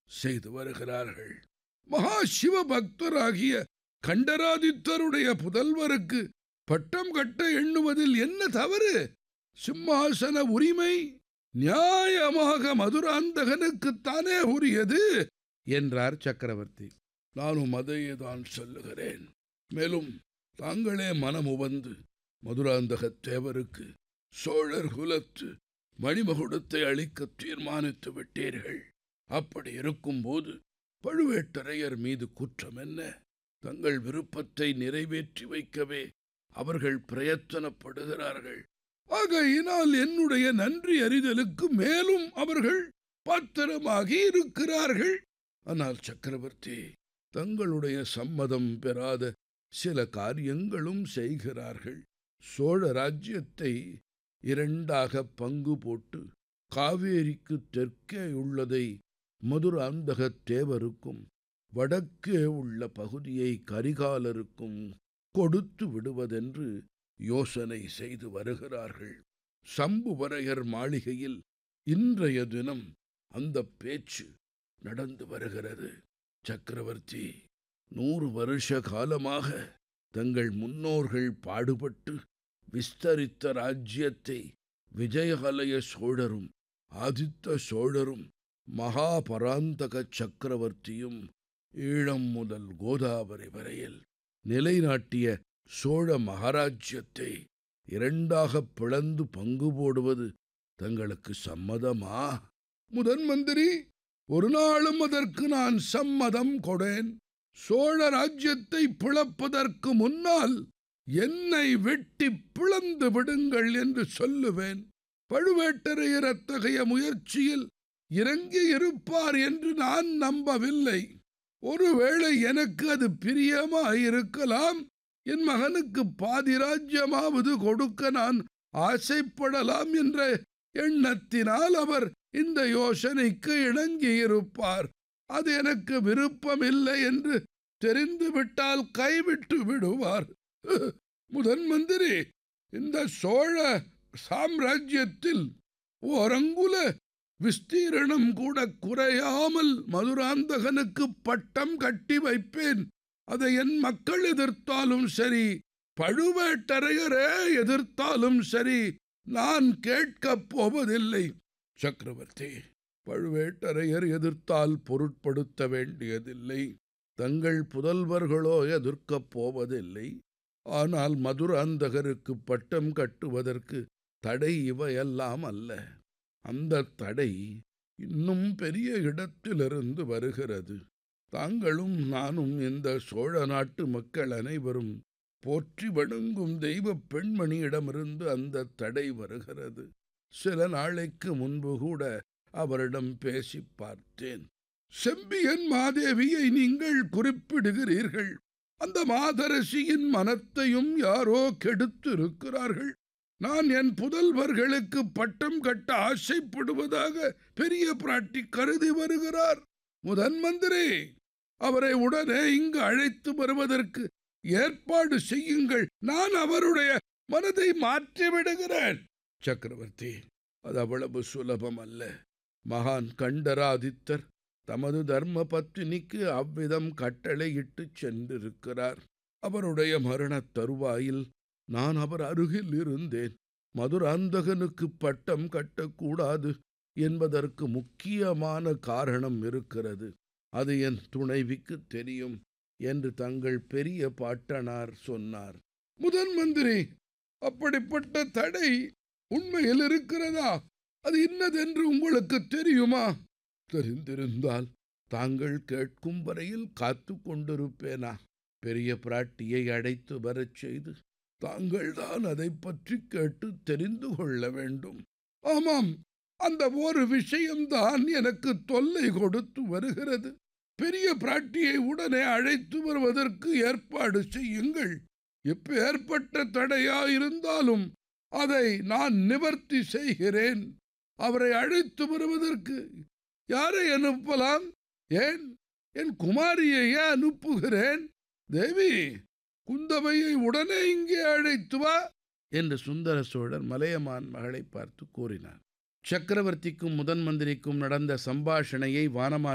செய்து வருகிறார்கள் மகா சிவ பக்தராகிய கண்டராதித்தருடைய புதல்வருக்கு பட்டம் கட்ட எண்ணுவதில் என்ன தவறு சிம்மாசன உரிமை நியாயமாக மதுராந்தகனுக்குத்தானே உரியது என்றார் சக்கரவர்த்தி நானும் அதையே தான் சொல்லுகிறேன் மேலும் தாங்களே மனமுவந்து மதுராந்தக தேவருக்கு சோழர் குலத்து மணிமகுடத்தை அளிக்க தீர்மானித்து விட்டீர்கள் அப்படி இருக்கும்போது பழுவேட்டரையர் மீது குற்றம் என்ன தங்கள் விருப்பத்தை நிறைவேற்றி வைக்கவே அவர்கள் பிரயத்தனப்படுகிறார்கள் ஆகையினால் என்னுடைய நன்றி அறிதலுக்கு மேலும் அவர்கள் பாத்திரமாகி இருக்கிறார்கள் ஆனால் சக்கரவர்த்தி தங்களுடைய சம்மதம் பெறாத சில காரியங்களும் செய்கிறார்கள் சோழ ராஜ்யத்தை இரண்டாக பங்கு போட்டு காவேரிக்கு தெற்கே உள்ளதை மதுராந்தக தேவருக்கும் வடக்கே உள்ள பகுதியை கரிகாலருக்கும் கொடுத்து விடுவதென்று யோசனை செய்து வருகிறார்கள் சம்புவரையர் மாளிகையில் இன்றைய தினம் அந்த பேச்சு நடந்து வருகிறது சக்கரவர்த்தி நூறு வருஷ காலமாக தங்கள் முன்னோர்கள் பாடுபட்டு விஸ்தரித்த ராஜ்யத்தை விஜயகலய சோழரும் ஆதித்த சோழரும் மகாபராந்தக சக்கரவர்த்தியும் ஈழம் முதல் கோதாவரி வரையில் நிலைநாட்டிய சோழ மகாராஜ்யத்தை இரண்டாகப் பிளந்து பங்கு போடுவது தங்களுக்கு சம்மதமா முதன் மந்திரி ஒரு நாளும் அதற்கு நான் சம்மதம் கொடேன் சோழ ராஜ்யத்தை பிளப்பதற்கு முன்னால் என்னை வெட்டி பிளந்து விடுங்கள் என்று சொல்லுவேன் பழுவேட்டரையர் அத்தகைய முயற்சியில் இறங்கி இருப்பார் என்று நான் நம்பவில்லை ஒருவேளை எனக்கு அது பிரியமாயிருக்கலாம் என் மகனுக்கு பாதி ராஜ்யமாவது கொடுக்க நான் ஆசைப்படலாம் என்ற எண்ணத்தினால் அவர் இந்த யோசனைக்கு இணங்கியிருப்பார் அது எனக்கு விருப்பமில்லை என்று தெரிந்துவிட்டால் கைவிட்டு விடுவார் முதன் மந்திரி இந்த சோழ சாம்ராஜ்யத்தில் ஓரங்குல விஸ்தீரணம் கூட குறையாமல் மதுராந்தகனுக்கு பட்டம் கட்டி வைப்பேன் அதை என் மக்கள் எதிர்த்தாலும் சரி பழுவேட்டரையரே எதிர்த்தாலும் சரி நான் கேட்கப் போவதில்லை சக்கரவர்த்தி பழுவேட்டரையர் எதிர்த்தால் பொருட்படுத்த வேண்டியதில்லை தங்கள் புதல்வர்களோ எதிர்க்கப் போவதில்லை ஆனால் மதுராந்தகருக்கு பட்டம் கட்டுவதற்கு தடை இவையெல்லாம் அல்ல அந்த தடை இன்னும் பெரிய இடத்திலிருந்து வருகிறது தாங்களும் நானும் இந்த சோழ நாட்டு மக்கள் அனைவரும் போற்றி வணங்கும் தெய்வ பெண்மணியிடமிருந்து அந்த தடை வருகிறது சில நாளைக்கு முன்பு கூட அவரிடம் பேசி பார்த்தேன் செம்பியன் மாதேவியை நீங்கள் குறிப்பிடுகிறீர்கள் அந்த மாதரசியின் மனத்தையும் யாரோ கெடுத்திருக்கிறார்கள் நான் என் புதல்வர்களுக்கு பட்டம் கட்ட ஆசைப்படுவதாக பெரிய பிராட்டி கருதி வருகிறார் முதன் மந்திரி அவரை உடனே இங்கு அழைத்து வருவதற்கு ஏற்பாடு செய்யுங்கள் நான் அவருடைய மனதை மாற்றி விடுகிறேன் சக்கரவர்த்தி அது அவ்வளவு சுலபம் அல்ல மகான் கண்டராதித்தர் தமது தர்ம பத்தினிக்கு அவ்விதம் கட்டளையிட்டு சென்றிருக்கிறார் அவருடைய மரணத் தருவாயில் நான் அவர் அருகில் இருந்தேன் மதுராந்தகனுக்கு பட்டம் கட்டக்கூடாது என்பதற்கு முக்கியமான காரணம் இருக்கிறது அது என் துணைவிக்கு தெரியும் என்று தங்கள் பெரிய பாட்டனார் சொன்னார் முதன் மந்திரி அப்படிப்பட்ட தடை உண்மையில் இருக்கிறதா அது இன்னதென்று உங்களுக்கு தெரியுமா தெரிந்திருந்தால் தாங்கள் கேட்கும் வரையில் காத்து கொண்டிருப்பேனா பெரிய பிராட்டியை அழைத்து வரச் செய்து தாங்கள்தான் அதை பற்றி கேட்டு தெரிந்து கொள்ள வேண்டும் ஆமாம் அந்த ஒரு விஷயம்தான் எனக்கு தொல்லை கொடுத்து வருகிறது பெரிய பிராட்டியை உடனே அழைத்து வருவதற்கு ஏற்பாடு செய்யுங்கள் எப்பேற்பட்ட தடையா இருந்தாலும் அதை நான் நிவர்த்தி செய்கிறேன் அவரை அழைத்து வருவதற்கு யாரை அனுப்பலாம் ஏன் என் குமாரியையே அனுப்புகிறேன் தேவி குந்தவையை உடனே இங்கே அழைத்து வா என்று சுந்தர சோழர் மலையமான் மகளை பார்த்து கூறினார் சக்கரவர்த்திக்கும் முதன் மந்திரிக்கும் நடந்த சம்பாஷணையை வானமா